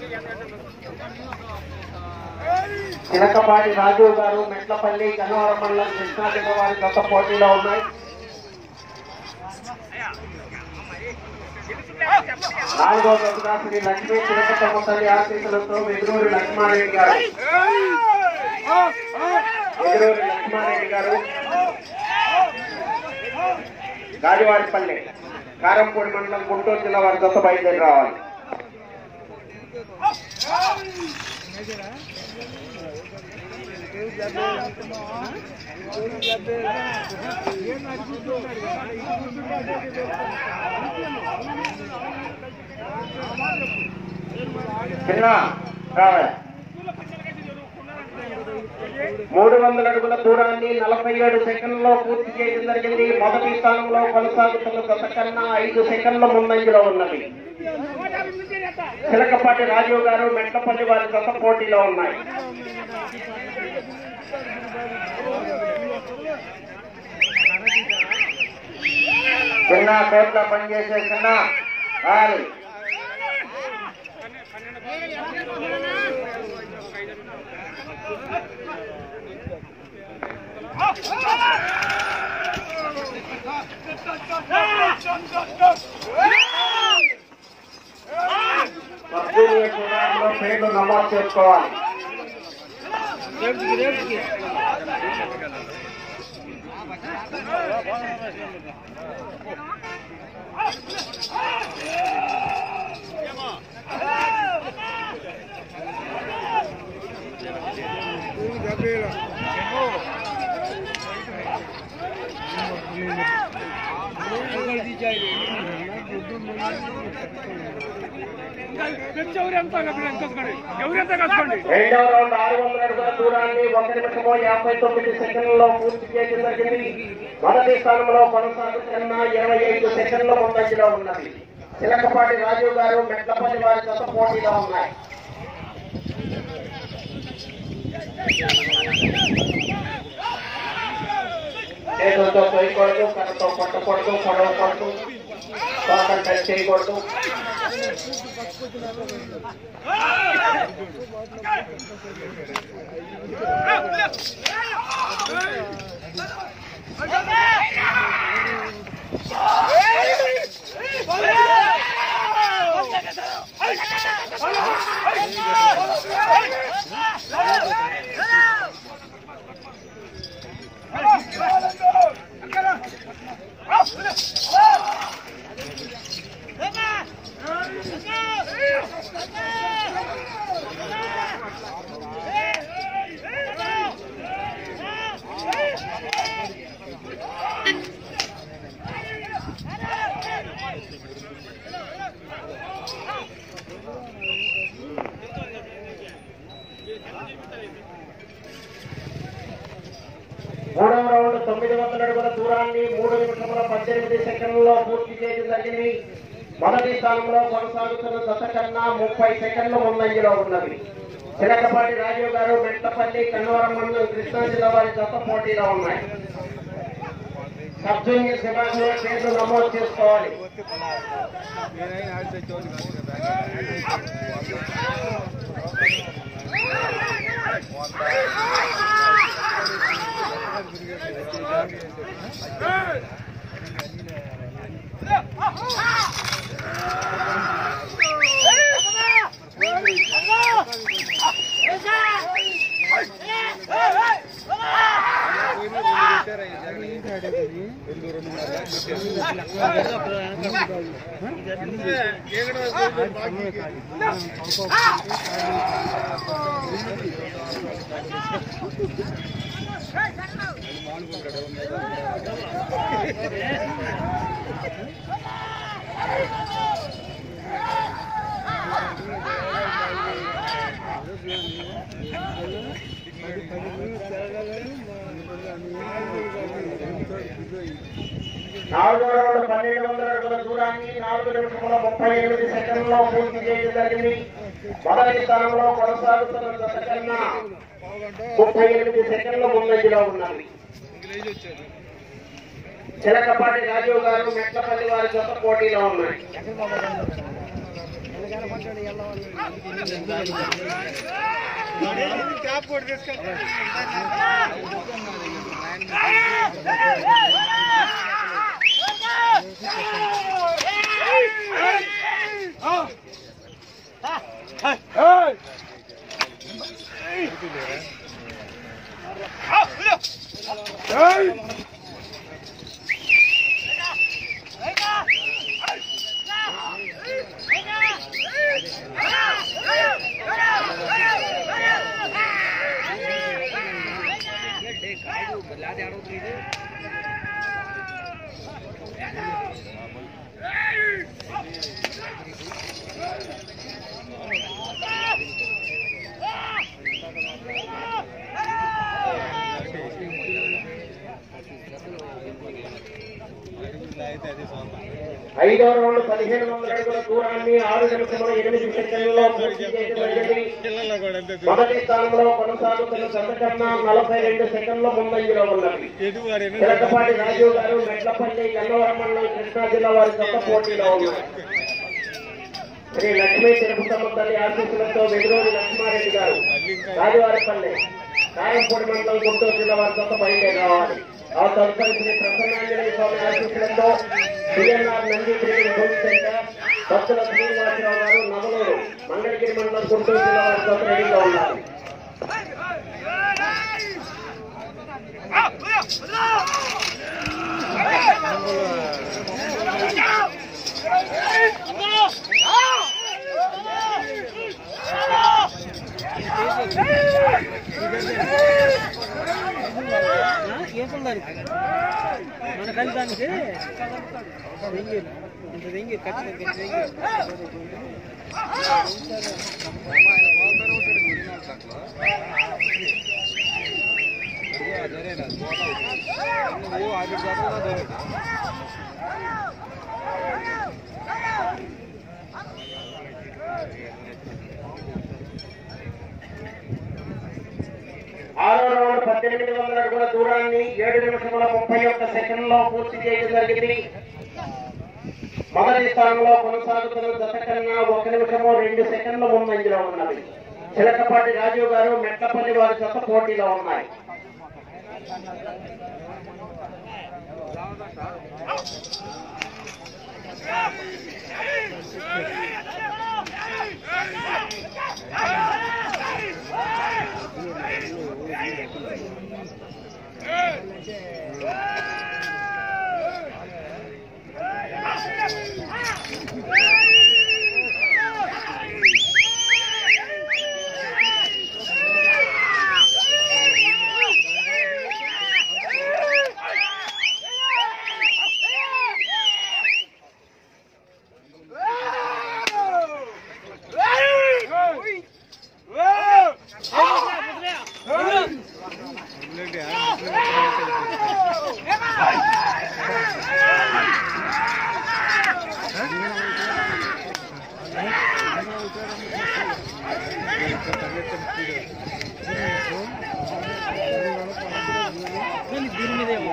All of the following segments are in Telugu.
చిలకపాటి రాజు గారు మెట్లపల్లి గన్నవరం మండలం కృష్ణా జిల్లా వారి గత పోటీలో ఉన్నాయి నాలుగో గదుగా శ్రీ లక్ష్మీ చిలకమ్మ తల్లి ఆశీస్సులతో వెదురూరి లక్ష్మారెడ్డి గారు వెదురూరి లక్ష్మారెడ్డి గారు గాడివారిపల్లి కారంపూడి మండలం గుంటూరు జిల్లా వారి గత బయలుదేరి రావాలి చిన్న రావాలి మూడు వందల అడుగుల దూరాన్ని నలభై ఏడు సెకండ్లో పూర్తి చేయడం జరిగింది మొదటి స్థానంలో కొనసాగుతున్న గత కన్నా ఐదు సెకండ్ల ముందంజలో ఉన్నది చిలకపాటి రాజీవ్ గారు మెట్లపల్లి వారి గత పోటీలో ఉన్నాయి చిన్న కోట్ల పనిచేసే చిన్న రాలి సబ్జూనియర్ విభాగంలో పేర్లు నమోదు చేసుకోవాలి ఎవరెంత ఎవరెంత కసుకోండి రెండవ రౌండ్ ఆరు వందల అడుగుల దూరాన్ని ఒక నిమిషము యాభై తొమ్మిది సెకండ్లలో పూర్తి చేయడం జరిగింది మొదటి స్థానంలో కొనసాగుతున్న ఇరవై ఐదు సెకండ్ల ముందంజలో ఉన్నది చిలకపాటి రాజీవ్ గారు మెట్లపల్లి వారి గత పోటీలో ఉన్నాయి చేతులతో తోయకూడదు కర్రతో కొట్టకూడదు పొడవకూడదు తోకలు టచ్ చేయకూడదు మూడవ రౌండ్ తొమ్మిది వందల అడుగుల దూరాన్ని మూడు నిమిషముల పద్దెనిమిది సెకండ్లలో పూర్తి చేయడం జరిగింది మొదటి స్థానంలో కొనసాగుతున్న దశ కన్నా ముప్పై సెకండ్ల ముందంజలో ఉన్నది చిలకపాటి రాజీవ్ గారు మెట్లపల్లి కన్నవరం మండలం కృష్ణా జిల్లా వారి గత పోటీలో ఉన్నాయి సబ్ జూనియర్ విభాగంలో పేర్లు నమోదు చేసుకోవాలి నాలుగో రౌండ్ పన్నెండు వందల అడుగుల దూరాన్ని నాలుగు నిమిషముల ముప్పై ఎనిమిది సెకండ్లలో పూర్తి చేయడం జరిగింది మొదటి స్థానంలో కొనసాగుతున్న దశ కన్నా ముప్పై ఎనిమిది సెకండ్ల ముందంజలో ఉన్నది చిలకపాటి రాజీవ్ గారు మెట్లపల్లి వారి జత పోటీలో ఉన్నాయి ఐదో రౌండ్ పదిహేను వందల అడుగుల దూరాన్ని ఆరు నిమిషముల ఎనిమిది సెకండ్లలో పూర్తి చేయడం జరిగింది మొదటి స్థానంలో కొనసాగుతున్న సంతకన్నా నలభై రెండు సెకండ్ల ముందంజలో ఉన్నది చిలకపాటి రాజీవ్ గారు మెట్లపల్లి గన్నవరం మండలం కృష్ణా జిల్లా వారి కొత్త పోటీలో ఉన్నారు శ్రీ లక్ష్మీ తిరుపతమ్మ తల్లి ఆశీస్సులతో వెదురోజు లక్ష్మారెడ్డి గారు రాజవారిపల్లి కారంపూడి మండలం గుంటూరు జిల్లా వారి కొత్త బయలుదేరి రావాలి ఆ తదుపరి శ్రీ ప్రసన్నాంజనేయ స్వామి ఆశీస్సులతో CNR Nandi cricket home centre భక్తుల శ్రీనివాసరావు గారు నవలూరు మంగళగిరి మండలం గుంటూరు జిల్లా వారి కొత్త రెడీగా ఉన్నారు మన కలిదానికి వెంగి ఇంత వెంగి ఖచ్చితంగా వెంగి ఆరో రౌండ్ పద్దెనిమిది వందల అడుగుల దూరాన్ని ఏడు నిమిషముల ముప్పై ఒక్క సెకండ్ లో పూర్తి చేయడం జరిగింది మొదటి స్థానంలో కొనసాగుతున్న జత కన్నా ఒక నిమిషము రెండు సెకండ్ల ముందంజలో ఉన్నది చిలకపాటి రాజీవ్ గారు మెట్లపల్లి వారి జత పోటీలో ఉన్నాయి దీని మీదే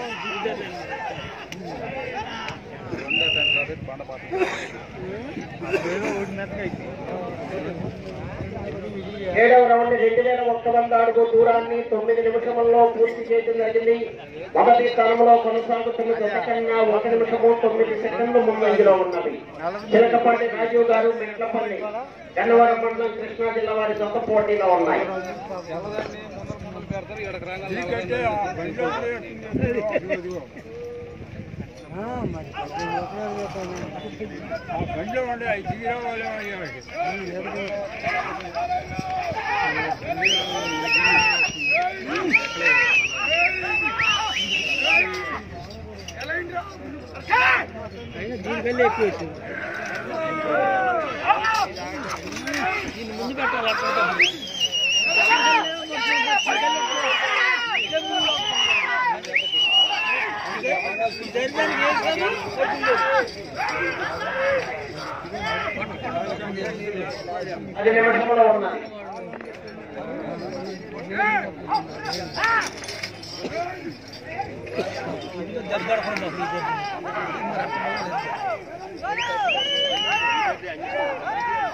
ఏడవ రౌండ్ రెండు వేల ఒక్క వంద అడుగు దూరాన్ని తొమ్మిది నిమిషముల్లో పూర్తి చేయడం జరిగింది మొదటి స్థానంలో కొనసాగుతున్న జత కన్నా ఒక నిమిషము తొమ్మిది సెకండ్లు ముందంజలో ఉన్నది చిలకపల్లి రాజీవ్ గారు మెట్లపల్లి గన్నవరం మండలం కృష్ణా జిల్లా వారి జత పోటీలో ఉన్నాయి బండిలో ఉండే ఐదు తీరా వాళ్ళే అయినా దీనికల్లా ఎక్కువ వచ్చింది దీన్ని ముందు పెట్టాలి అట్లా ధైర్యానికి వేస్తాను పది నిమిషములో ఉన్నది దెబ్బ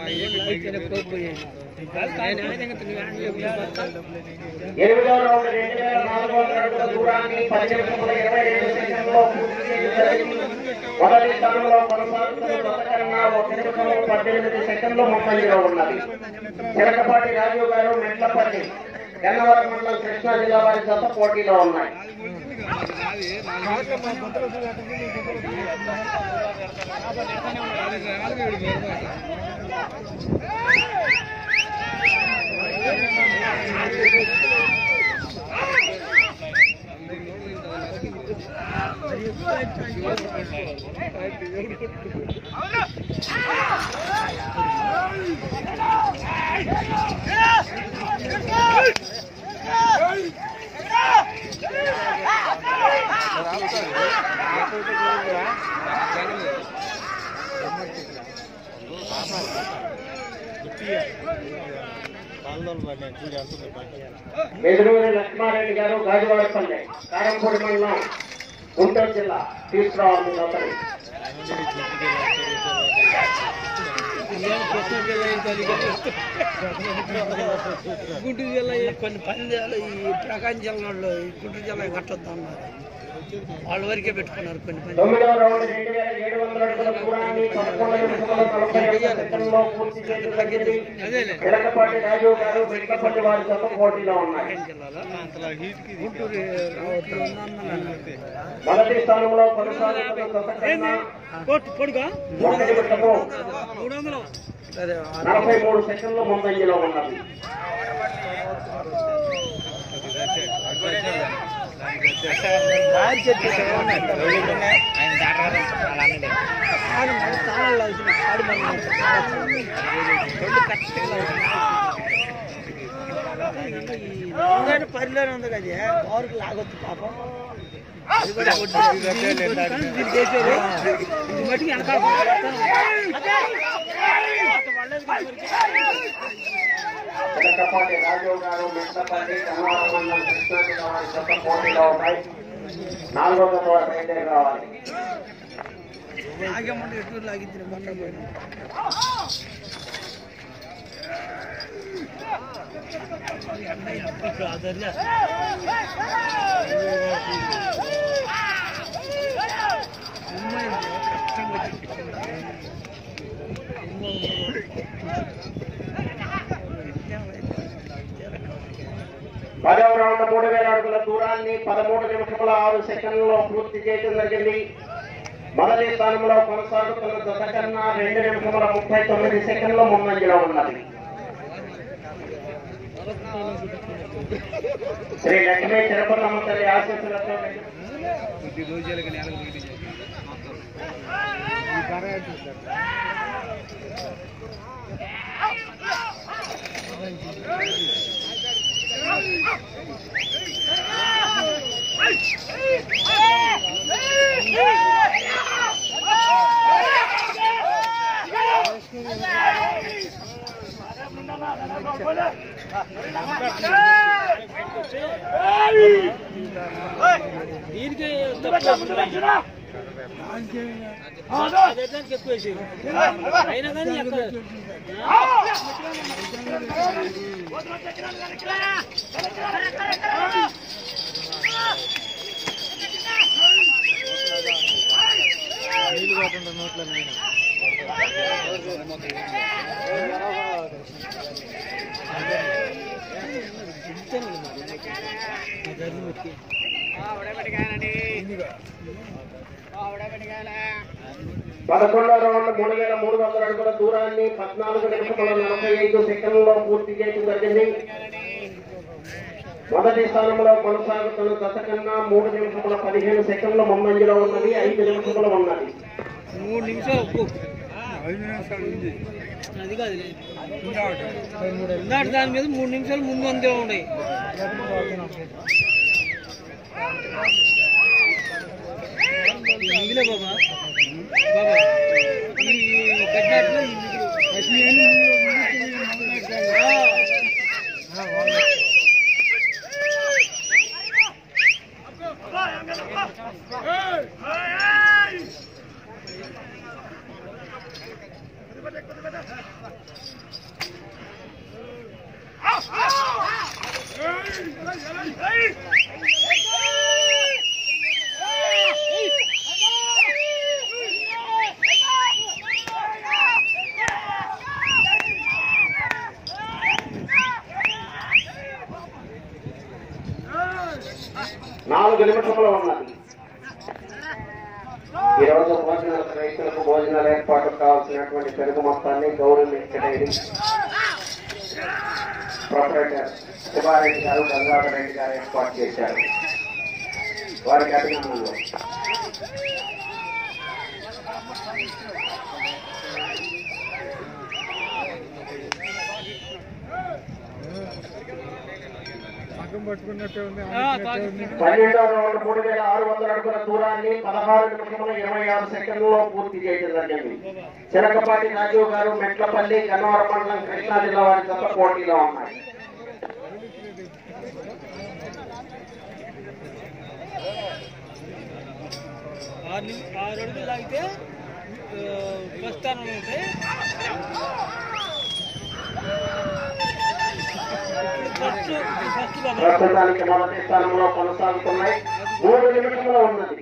ఎనిమిదవ రౌండ్ రెండు వేల నాలుగు వందల అడుగుల దూరాన్ని పది నిమిషముల ఇరవై రెండు సెకండ్లలో పూర్తి చేయడం జరిగింది మొదటి స్థానంలో కొనసాగుతున్న దత్తకన్నా ఒక నిమిషము పద్దెనిమిది సెకండ్లు ముందంజలో ఉన్నది చిరకపాటి రాజు గారు మెట్లపల్లి గన్నవరం మండలం కృష్ణా జిల్లా వారి జత పోటీలో ఉన్నాయి మెదురూరి లక్ష్మారెడ్డి గారు గాజువాడపల్లి కారంపూడి మండలం గుంటూరు జిల్లా తీసుకురావాలి నౌకరి గుంటూరు జిల్లా ఈ కొన్ని పని జిల్లా ఈ ప్రకాశం జిల్లాలో ఈ గుంటూరు జిల్లా కట్టొద్దు అన్నారు వాళ్ళ వరకే పెట్టుకున్నారు కొన్ని పని తొమ్మిదవ రౌండ్ రెండు వేల ఏడు వందల అడుగుల దూరాన్ని పదకొండు నిమిషముల నలభై ఐదు సెకండ్లో పూర్తి చేయడం జరిగింది అదేలే చిలకపాటి రాజు గారు వెంకపల్లి వారి జత పోటీలో ఉన్నాయి జిల్లాలో గుంటూరు రావద్దు అన్నారు మొదటి స్థానంలో కొనసాగుతున్న జత కన్నా కొట్టు పొడుగా ఒక నిమిషము మూడు వందలు అదే నలభై మూడు సెకండ్లు ముందంజలో ఉన్నది దారి చెట్టు ఆడు మన స్థానాల్లో వచ్చిన ఆడు మన రెండు కష్టంగా పరిలోనే ఉంది కదా బారుకు లాగొద్దు పాపం అది కూడా దీనికి వేసేది. ఇది మటుకు వెనకాల చిలకపాటి రాజు గారు మెట్టపల్లి కన్నవరం మండలం కృష్ణా జిల్లా వారి జత పోటీలో ఉన్నాయి నాలుగో జత వారు బయలుదేరి రావాలి లాగేమంటే ఎట్లు లాగిద్ది మొన్న పోయినా ఇప్పుడు అదర్లే పదవ రౌండ్ మూడు వేల అడుగుల దూరాన్ని పదమూడు నిమిషముల ఆరు సెకండ్లలో పూర్తి చేయడం జరిగింది మొదటి స్థానంలో కొనసాగుతున్న జత కన్నా రెండు నిమిషముల ముప్పై తొమ్మిది సెకండ్ల ముందంజలో ఉన్నది శ్రీ లక్ష్మీ తిరుపతమ్మ తల్లి ఆశీస్సులతో దీనికి ఎక్కువ వేసేది. అయినా కానీ ఎక్కడ పదకొండవ రౌండ్ మూడు వేల మూడు వందల అడుగుల దూరాన్ని పద్నాలుగు నిమిషముల నలభై ఐదు సెకండ్లలో పూర్తి చేయడం జరిగింది మొదటి స్థానంలో కొనసాగుతున్న జత కన్నా మూడు నిమిషముల పదిహేను సెకండ్ల ముందంజలో ఉన్నది ఐదు నిమిషములు ఉన్నది మూడు నిమిషాలు ఒప్పు అది కాదు ఇందాక దాని మీద మూడు నిమిషాలు ముందు అంతే ఉన్నాయి ఈ మిగిలే బాబా బాబా ఈ కట్టినట్లు ఈ మిగిలి నిమిషంలో ఉన్నది ఈ రోజు భోజనాల రైతులకు భోజనాల ఏర్పాటు కావాల్సినటువంటి పెరుగు మొత్తాన్ని గౌరవ వెంకటరెడ్డి ప్రొపరేటర్ శివారెడ్డి గారు గంగాధర్ రెడ్డి గారు ఏర్పాటు చేశారు వారికి అభినందనలు పన్నెండవ రౌండ్ మూడు వేల ఆరు వందల అడుగుల దూరాన్ని పదహారు నిమిషముల ఇరవై ఆరు సెకండ్లలో పూర్తి చేయడం జరిగింది చిలకపాటి రాజీవ్ గారు మెట్లపల్లి గన్నవరం మండలం కృష్ణా జిల్లా వారి జత పోటీలో ఉన్నాయి ఆరు నిమి- ఆరు అడుగులు లాగితే ప్రస్థానం ఉంటాయి ఫస్ట్ ఫస్ట్ బాబు ప్రస్తుతానికి మొదటి స్థానంలో కొనసాగుతున్నాయి మూడు నిమిషంలో ఉన్నది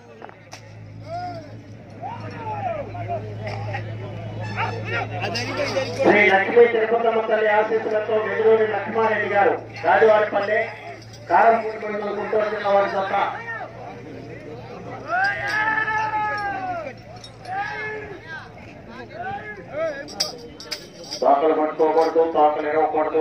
అది అడిగి ఇది అడిగి శ్రీ లక్ష్మీ తిరుపతమ్మ తల్లి ఆశీస్సులతో వెదురూరి లక్ష్మారెడ్డి గారు రాజువారిపల్లె కారంపూడి మండలం గుంటూరు జిల్లా వారి జత తోకలు పట్టుకోకూడదు తోకలు ఇరవకూడదు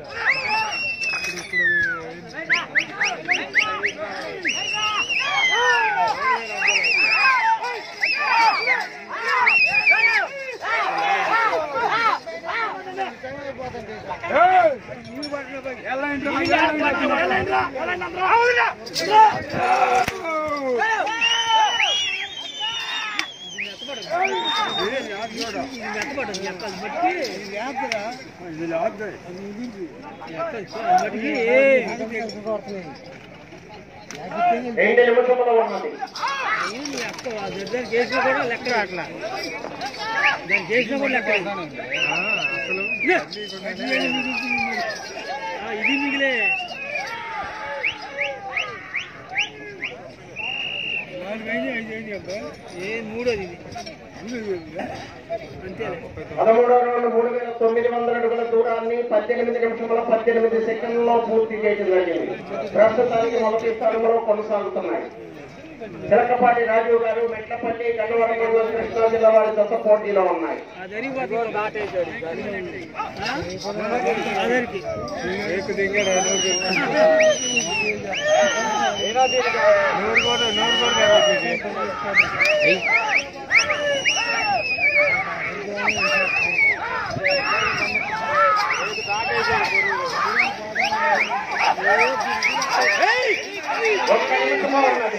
మెత్తపడదు ఎక్కలు బట్టి రెండు నిమిషంలో ఉన్నది దాన్ని చేసినా కూడా లెక్క అట్లా దాన్ని చేసినా కూడా లెక్క ఇదే. ఆ, ఇది మిగిలే ఏ మూడోది ఇది అంతేలే పదమూడవ రౌండ్ మూడు వేల తొమ్మిది వందల అడుగుల దూరాన్ని పద్దెనిమిది నిమిషముల పద్దెనిమిది సెకండ్లలో పూర్తి చేయడం జరిగింది ప్రస్తుతానికి మొదటి స్థానంలో కొనసాగుతున్నాయి చిలకపాటి రాజీవ్ గారు మెట్లపల్లి గన్నవరం మండలం కృష్ణా జిల్లా వారి జత పోటీలో ఉన్నాయి అది అరిగిపోతుంది అదరికి ఒక్క నిమిషమో ఉన్నది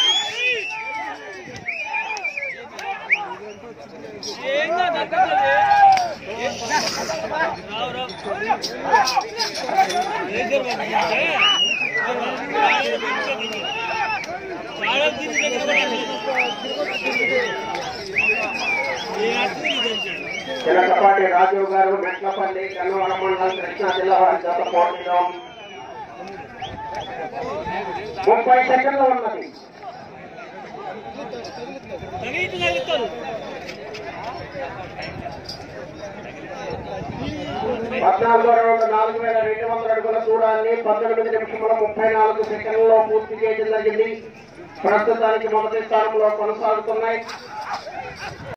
ఏంగా దక్కట్లేదు రావు రావు లేజర్ బాబు అంటే చాలా తిరిగి దగ్గర ఏ అర్థం తెలిసాడు చిలకపాటి రాజీవ్ గారు మెట్లపల్లి గన్నవరం మండలం కృష్ణా జిల్లా వారి జత పోటీలో ముప్పై సెకండ్లు ఉన్నది తగిలిట్టు తగ్గుతారు పద్నాలుగో రౌండ్ నాలుగు వేల రెండు వందల అడుగుల దూరాన్ని పంతొమ్మిది నిమిషముల ముప్పై నాలుగు సెకండ్లలో పూర్తి చేయడం జరిగింది ప్రస్తుతానికి మొదటి స్థానంలో కొనసాగుతున్నాయి